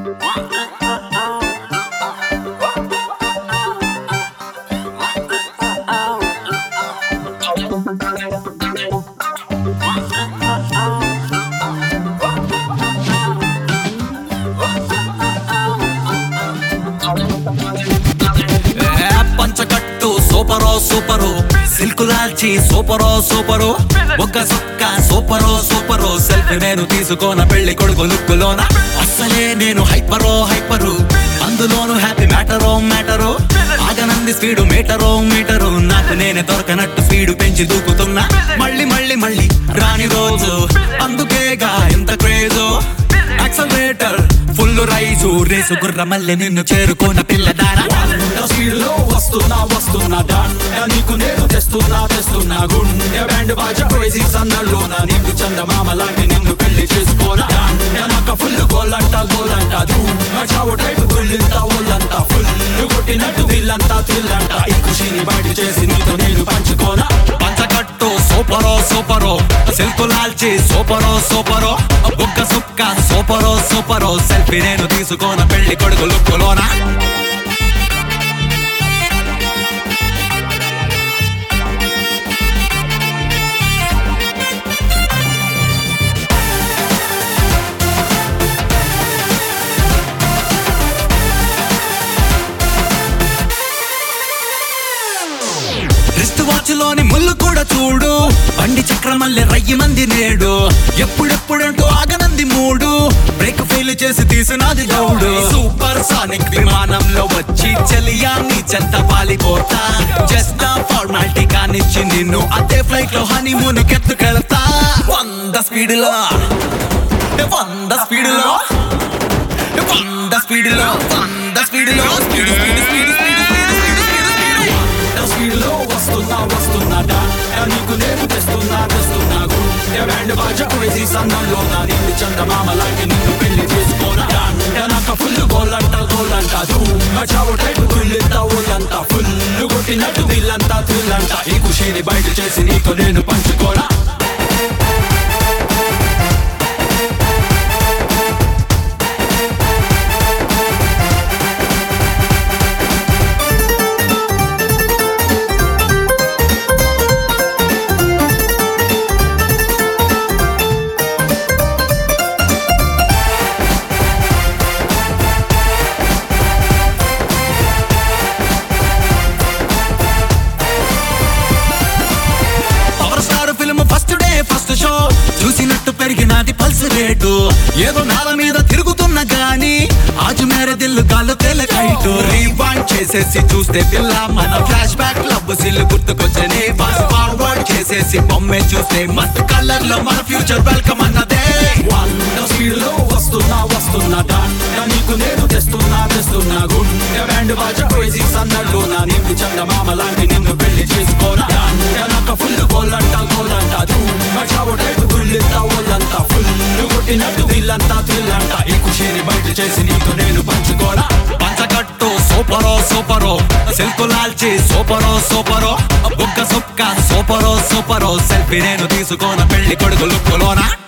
ఏ పంచకట్టు సూపరో super silk లాల్చి సూపరో సూపరు ఒక్క సుక్క సూపరో సూపరు సెల్ఫీ నేను తీసుకోన పెళ్లి కొడుకు లుక్కులోన అస్సలే నేను హైపరో హైపరు అందులోను హ్యాపీ మ్యాటరో మ్యాటరు ఆగనంది స్పీడు మీటరో మీటరు నాకు నేనే దొరకనట్టు స్పీడు పెంచి దూకుతున్నా మళ్ళీ మళ్ళీ మళ్ళీ రాని రోజు అందుకేగా ఎంత క్రేజో యాక్సలరేటర్ ఫుల్ రైజు రేసు గుర్ర మళ్ళీ నిన్ను చేరుకున్న పిల్లదారా స్పీడ్లో వస్తున్నా వస్తున్నా దండ నీకు నేను తెస్తున్నా తెస్తున్నా గుండె బ్యాండ్ బాజా క్రేజీ సన్నల్లోన నిన్ను చందమామ లాంటి నిన్ను పెళ్లి చేసుకోనా దండ నాక ఫుల్ గోలంట గోలంట ధూమ చావు టైపు గుళ్ళంత ఒళ్ళంత ఫుల్ కొట్టినట్టు దిల్లంతా తిల్లంట ఈ ఖుషిని బయట చేసి నీతో నేను పంచుకోనా పంచకట్టు సూపరో సూపరో సిల్క్ లాల్చి సూపరో సూపరో బుక్క సుక్క సూపరో సూపరో సెల్ఫీ నేను తీసుకోన పెళ్లి కొడుకు లుక్కులోనా రిస్ట్ వాచ్ లోని ముళ్ళు కూడా చూడు బండి చక్రమల్లె రయ్యి మంది నేడు ఎప్పుడెప్పుడంటూ ఆగనంది మూడు బ్రేక్ ఫెయిల్ చేసి తీసినది గౌడు సూపర్ సానిక్ విమానంలో వచ్చి చెలియాన్ని చెత్త పాలిపోతా జస్ట్ ఫార్మాలిటీ కానిచ్చి నిన్ను అదే ఫ్లైట్ లో హనీమూన్ కెత్తుకెళ్తా వంద స్పీడ్ లో వంద స్పీడ్ లో వంద స్పీడ్ లో వంద స్పీడ్ లో speed speed speed speed speed speed speed స్పీడ్లో వస్తున్నా వస్తున్నా దండ నీకు నేను తెస్తున్నా తెస్తున్నా గుండె బ్యాండ్ బాజా క్రేజీ సన్నల్లోన నిన్ను చందమామ లాంటి నిన్ను పెళ్లి చేసుకోనా దండ నాక ఫుల్ గోలంట గోలంట ధూమ చావు టైపు గుళ్ళంత ఊళ్ళంత ఫుల్ కొట్టినట్టు దిల్లంతా థ్రిల్లంట ఈ ఖుషిని బయట చేసి నీతో నేను పంచుకోనా power star film first day first show చూసినట్టు పెరిగినది పల్స్ రేటు ఏదో నేల మీద తిరుగుతున్న గాని ఆజు మేర దిల్లు గాలు తెలకైటు రీవాండ్ చేసేసి చూస్తే పిల్ల మన ఫ్లాష్ బ్యాక్ లవ్ సిల్లు గుర్తుకొచ్చని ఫాస్ట్ ఫార్వర్డ్ చేసేసి బొమ్మే చూస్తే మస్త్ కలర్ లో మన ఫ్యూచర్ వెల్కమ్ అన్నదే వంద స్పీడ్లో వస్తున్నా వస్తున్నా దండ నీకు నేను తెస్తున్నా తెస్తున్నా గుండె బ్యాండ్ బాజా క్రేజీ సన్నల్లోన నిన్ను చందమామ లాంటి నిన్ను పెళ్లి చేసుకోనా దండ నాక ఫుల్ గోలంట గోలంట ధూమ చావు టైపు గుళ్ళంత ఒళ్ళంత ఫుల్ కొట్టినట్టు దిల్లంతా థ్రిల్లంట ఈ ఖుషిని బయట చేసి నీతో నేను పంచుకోనా పంచకట్టు సూపరో సూపరో సిల్క్ లాల్చి సూపరో సూపరో బుక్క సుక్క సూపరో సూపరో సెల్ఫీ నేను తీసుకోన పెళ్లి కొడుకు లుక్కులోనా